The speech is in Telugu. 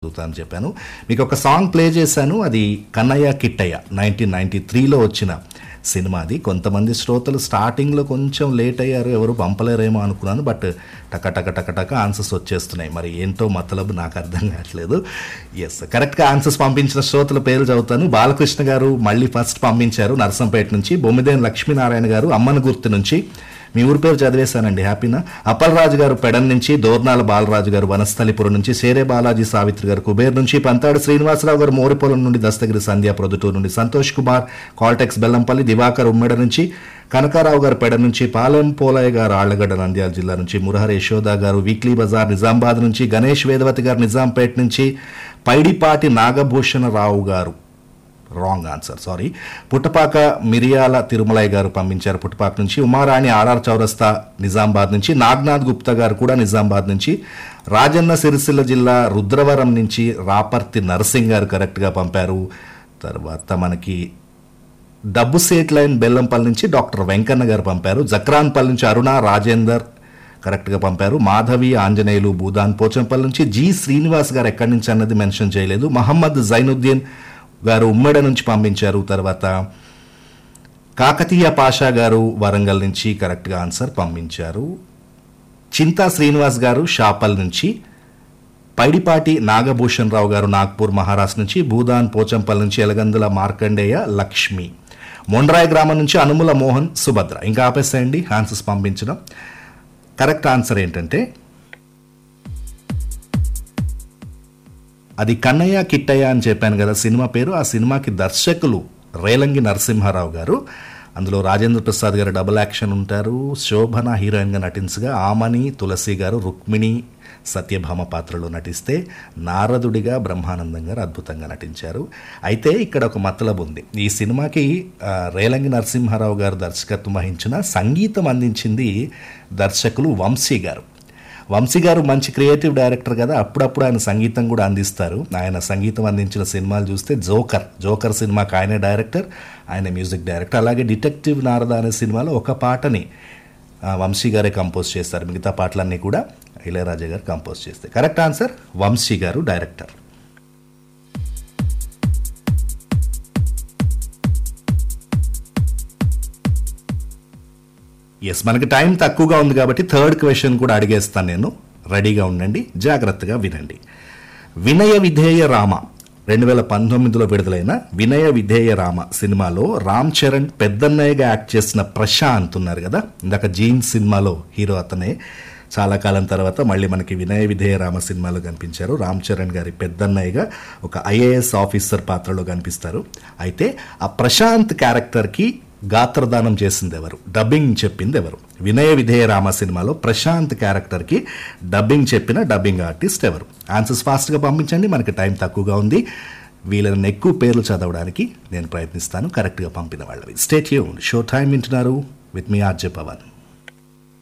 అడుగుతాను చెప్పాను మీకు ఒక సాంగ్ ప్లే చేశాను అది కన్నయ్య కిట్టయ్య నైన్టీన్ నైన్టీ త్రీలో వచ్చిన సినిమాది కొంతమంది శ్రోతలు స్టార్టింగ్లో కొంచెం లేట్ అయ్యారు ఎవరు పంపలేరేమో అనుకున్నాను బట్ టక టక టక టక ఆన్సర్స్ వచ్చేస్తున్నాయి మరి ఏంటో మతలబు నాకు అర్థం కావట్లేదు ఎస్ కరెక్ట్గా ఆన్సర్స్ పంపించిన శ్రోతల పేరు చదువుతాను బాలకృష్ణ గారు మళ్ళీ ఫస్ట్ పంపించారు నర్సంపేట నుంచి బొమ్మిదేని లక్ష్మీనారాయణ గారు అమ్మన గుర్తు నుంచి మీ ఊరి పేరు చదివేశానండి హ్యాపీనా అప్పలరాజు గారు పెడన్ నుంచి దోర్నాల బాలరాజు గారు వనస్థలిపురం నుంచి సేరే బాలాజీ సావిత్రి గారు కుబేర్ నుంచి పంతాడు శ్రీనివాసరావు గారు మోరిపొలం నుండి దస్తగిరి సంధ్య ప్రొద్దుటూరు నుండి సంతోష్ కుమార్ కాల్టెక్స్ బెల్లంపల్లి దివాకర్ ఉమ్మెడ నుంచి కనకారావు గారు పెడ నుంచి పాలెం పోలయ్య గారు ఆళ్లగడ్డ నంద్యాల జిల్లా నుంచి మురహర్ యశోద గారు వీక్లీ బజార్ నిజామాబాద్ నుంచి గణేష్ వేదవతి గారు నిజాంపేట నుంచి పైడిపాటి నాగభూషణ రావు గారు రాంగ్ ఆన్సర్ సారీ పుట్టపాక మిరియాల తిరుమలయ్య గారు పంపించారు పుట్టపాక నుంచి ఉమారాణి ఆర్ఆర్ చౌరస్తా నిజామాబాద్ నుంచి నాగ్నాథ్ గుప్తా గారు కూడా నిజామాబాద్ నుంచి రాజన్న సిరిసిల్ల జిల్లా రుద్రవరం నుంచి రాపర్తి నరసింగ్ గారు కరెక్ట్గా పంపారు తర్వాత మనకి డబ్బు సేట్ లైన్ బెల్లంపల్లి నుంచి డాక్టర్ వెంకన్న గారు పంపారు జక్రాన్పల్లి నుంచి అరుణ రాజేందర్ కరెక్ట్గా పంపారు మాధవి ఆంజనేయులు భూదాన్ పోచంపల్లి నుంచి జి శ్రీనివాస్ గారు ఎక్కడి నుంచి అన్నది మెన్షన్ చేయలేదు మహమ్మద్ జైనుద్దీన్ గారు ఉమ్మడి నుంచి పంపించారు తర్వాత కాకతీయ పాషా గారు వరంగల్ నుంచి కరెక్ట్గా ఆన్సర్ పంపించారు చింతా శ్రీనివాస్ గారు షాపల్ నుంచి పైడిపాటి నాగభూషణ్ రావు గారు నాగ్పూర్ మహారాష్ట్ర నుంచి భూదాన్ పోచంపల్లి నుంచి ఎలగందుల మార్కండేయ లక్ష్మి మొండ్రాయ్ గ్రామం నుంచి అనుముల మోహన్ సుభద్ర ఇంకా ఆపేసేయండి ఆన్సర్స్ పంపించడం కరెక్ట్ ఆన్సర్ ఏంటంటే అది కన్నయ్య కిట్టయ్య అని చెప్పాను కదా సినిమా పేరు ఆ సినిమాకి దర్శకులు రేలంగి నరసింహారావు గారు అందులో రాజేంద్ర ప్రసాద్ గారు డబుల్ యాక్షన్ ఉంటారు శోభన హీరోయిన్గా నటించగా ఆమని తులసి గారు రుక్మిణి సత్యభామ పాత్రలో నటిస్తే నారదుడిగా బ్రహ్మానందం గారు అద్భుతంగా నటించారు అయితే ఇక్కడ ఒక మతలబు ఉంది ఈ సినిమాకి ఆ, రేలంగి నరసింహారావు గారు దర్శకత్వం వహించిన సంగీతం అందించింది దర్శకులు వంశీ గారు వంశీ గారు మంచి క్రియేటివ్ డైరెక్టర్ కదా అప్పుడప్పుడు ఆయన సంగీతం కూడా అందిస్తారు ఆయన సంగీతం అందించిన సినిమాలు చూస్తే జోకర్ జోకర్ సినిమాకి ఆయనే డైరెక్టర్ ఆయన మ్యూజిక్ డైరెక్టర్ అలాగే డిటెక్టివ్ నారద అనే సినిమాలో ఒక పాటని ఆ, వంశీ గారే కంపోజ్ చేస్తారు మిగతా పాటలన్నీ కూడా ఇళయరాజా గారు కంపోజ్ చేస్తారు కరెక్ట్ ఆన్సర్ వంశీ గారు డైరెక్టర్ ఎస్ మనకి టైం తక్కువగా ఉంది కాబట్టి థర్డ్ క్వశ్చన్ కూడా అడిగేస్తాను నేను రెడీగా ఉండండి జాగ్రత్తగా వినండి వినయ విధేయ రామ రెండు వేల పంతొమ్మిదిలో విడుదలైన వినయ విధేయ రామ సినిమాలో రామ్ చరణ్ పెద్దన్నయ్యగా యాక్ట్ చేసిన ప్రశాంత్ ఉన్నారు కదా ఇందాక జీన్స్ సినిమాలో హీరో అతనే చాలా కాలం తర్వాత మళ్ళీ మనకి వినయ విధేయ రామ సినిమాలో కనిపించారు రామ్ చరణ్ గారి పెద్దన్నయ్యగా ఒక ఐఏఎస్ ఆఫీసర్ పాత్రలో కనిపిస్తారు అయితే ఆ ప్రశాంత్ క్యారెక్టర్కి గాత్రదానం చేసింది ఎవరు డబ్బింగ్ చెప్పింది ఎవరు వినయ విధేయ రామ సినిమాలో ప్రశాంత్ క్యారెక్టర్కి డబ్బింగ్ చెప్పిన డబ్బింగ్ ఆర్టిస్ట్ ఎవరు ఆన్సర్స్ ఫాస్ట్గా పంపించండి మనకి టైం తక్కువగా ఉంది వీళ్ళని ఎక్కువ పేర్లు చదవడానికి నేను ప్రయత్నిస్తాను కరెక్ట్గా పంపిన వాళ్ళవి స్టేట్ షో టైం వింటున్నారు విత్ మీ ఆర్జే పవన్